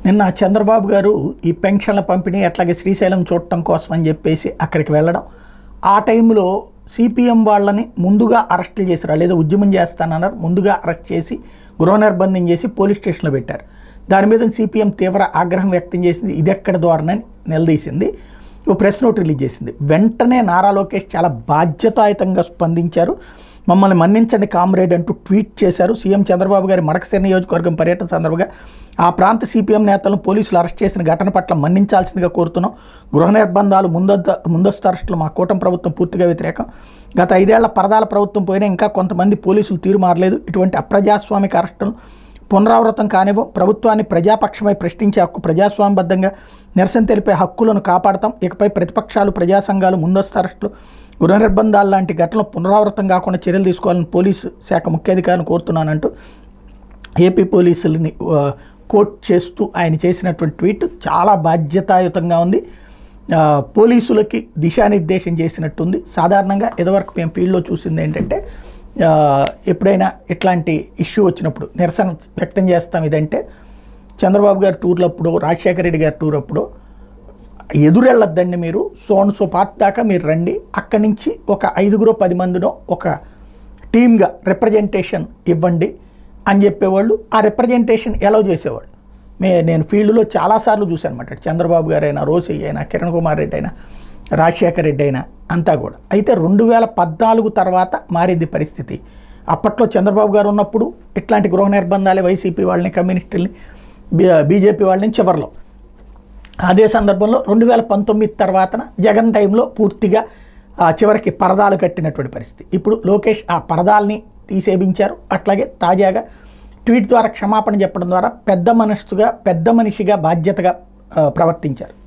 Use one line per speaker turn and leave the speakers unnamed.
నిన్న చంద్రబాబు గారు ఈ పెన్షన్ల పంపిణీ అట్లాగే శ్రీశైలం చూడటం కోసం అని చెప్పేసి అక్కడికి వెళ్ళడం ఆ టైంలో సిపిఎం వాళ్ళని ముందుగా అరెస్టులు చేశారు లేదా ఉద్యమం చేస్తానన్నారు ముందుగా అరెస్ట్ చేసి గృహ నిర్బంధం చేసి పోలీస్ స్టేషన్లో పెట్టారు దాని మీద సిపిఎం తీవ్ర ఆగ్రహం వ్యక్తం చేసింది ఇది ఎక్కడ ద్వారానని నిలదీసింది ఓ ప్రెస్ నోట్ రిలీజ్ చేసింది వెంటనే నారా లోకేష్ చాలా బాధ్యతాయుతంగా స్పందించారు మమ్మల్ని మన్నించండి కామ్రేడ్ అంటూ ట్వీట్ చేశారు సీఎం చంద్రబాబు గారి మడకసిరి నియోజకవర్గం పర్యటన సందర్భంగా ఆ ప్రాంత సిపిఎం నేతలను పోలీసులు అరెస్ట్ చేసిన ఘటన పట్ల మన్నించాల్సిందిగా కోరుతున్నాం గృహ నిర్బంధాలు ముందొద్ద ముందస్తు అరెస్టులు మా కూటమి ప్రభుత్వం పూర్తిగా వ్యతిరేకం గత ఐదేళ్ల పరదాల ప్రభుత్వం పోయినా ఇంకా కొంతమంది పోలీసులు తీరు మారలేదు ఇటువంటి అప్రజాస్వామిక అరెస్టులను పునరావృతం కానివ్వం ప్రభుత్వాన్ని ప్రజాపక్షమై ప్రశ్నించే హక్కు ప్రజాస్వామ్యబద్ధంగా నిరసన తెలిపే హక్కులను కాపాడతాం ఇకపై ప్రతిపక్షాలు ప్రజా సంఘాలు ముందస్తు అరెస్టులు గృహ నిర్బంధాలు లాంటి ఘటనలు పునరావృతం కాకుండా చర్యలు తీసుకోవాలని పోలీసు శాఖ ముఖ్యాధికారిని కోరుతున్నానంటూ ఏపీ పోలీసులని ఆ, కోట్ చేస్తూ ఆయన చేసినటువంటి ట్వీట్ చాలా బాధ్యతాయుతంగా ఉంది ఆ, పోలీసులకి దిశానిర్దేశం చేసినట్టుంది సాధారణంగా ఇదివరకు మేము ఫీల్డ్లో చూసింది ఏంటంటే ఆ, ఎప్పుడైనా ఇట్లాంటి ఇష్యూ వచ్చినప్పుడు నిరసన వ్యక్తం చేస్తాం ఇదంటే చంద్రబాబు గారి టూర్లప్పుడు రాజశేఖర రెడ్డి గారి టూర్ అప్పుడు ఎదురెళ్ళొద్దండి మీరు సోన్ సో పార్ట్ దాకా మీరు రండి అక్కడి నుంచి ఒక ఐదుగురు పది మందినో ఒక టీమ్గా రిప్రజెంటేషన్ ఇవ్వండి అని చెప్పేవాళ్ళు ఆ రిప్రజెంటేషన్ ఎలా చేసేవాళ్ళు మే నేను ఫీల్డ్లో చాలాసార్లు చూశాను అనమాట చంద్రబాబు గారు అయినా రోసి అయినా కిరణ్ కుమార్ రెడ్డి అయినా రాజశేఖర రెడ్డి అయినా అంతా కూడా అయితే రెండు వేల పద్నాలుగు తర్వాత మారింది పరిస్థితి అప్పట్లో చంద్రబాబు గారు ఉన్నప్పుడు ఇట్లాంటి గృహ నిర్బంధాలే వైసీపీ వాళ్ళని కమ్యూనిస్టుల్ని బీజేపీ వాళ్ళని చివరిలో అదే సందర్భంలో రెండు వేల పంతొమ్మిది తర్వాతన జగన్ టైంలో పూర్తిగా ఆ, చివరికి పరదాలు కట్టినటువంటి పరిస్థితి ఇప్పుడు లోకేష్ ఆ పరదాల్ని తీసేపించారు అట్లాగే తాజాగా ట్వీట్ ద్వారా క్షమాపణ చెప్పడం ద్వారా పెద్ద మనస్సుగా పెద్ద మనిషిగా బాధ్యతగా ఆ, ప్రవర్తించారు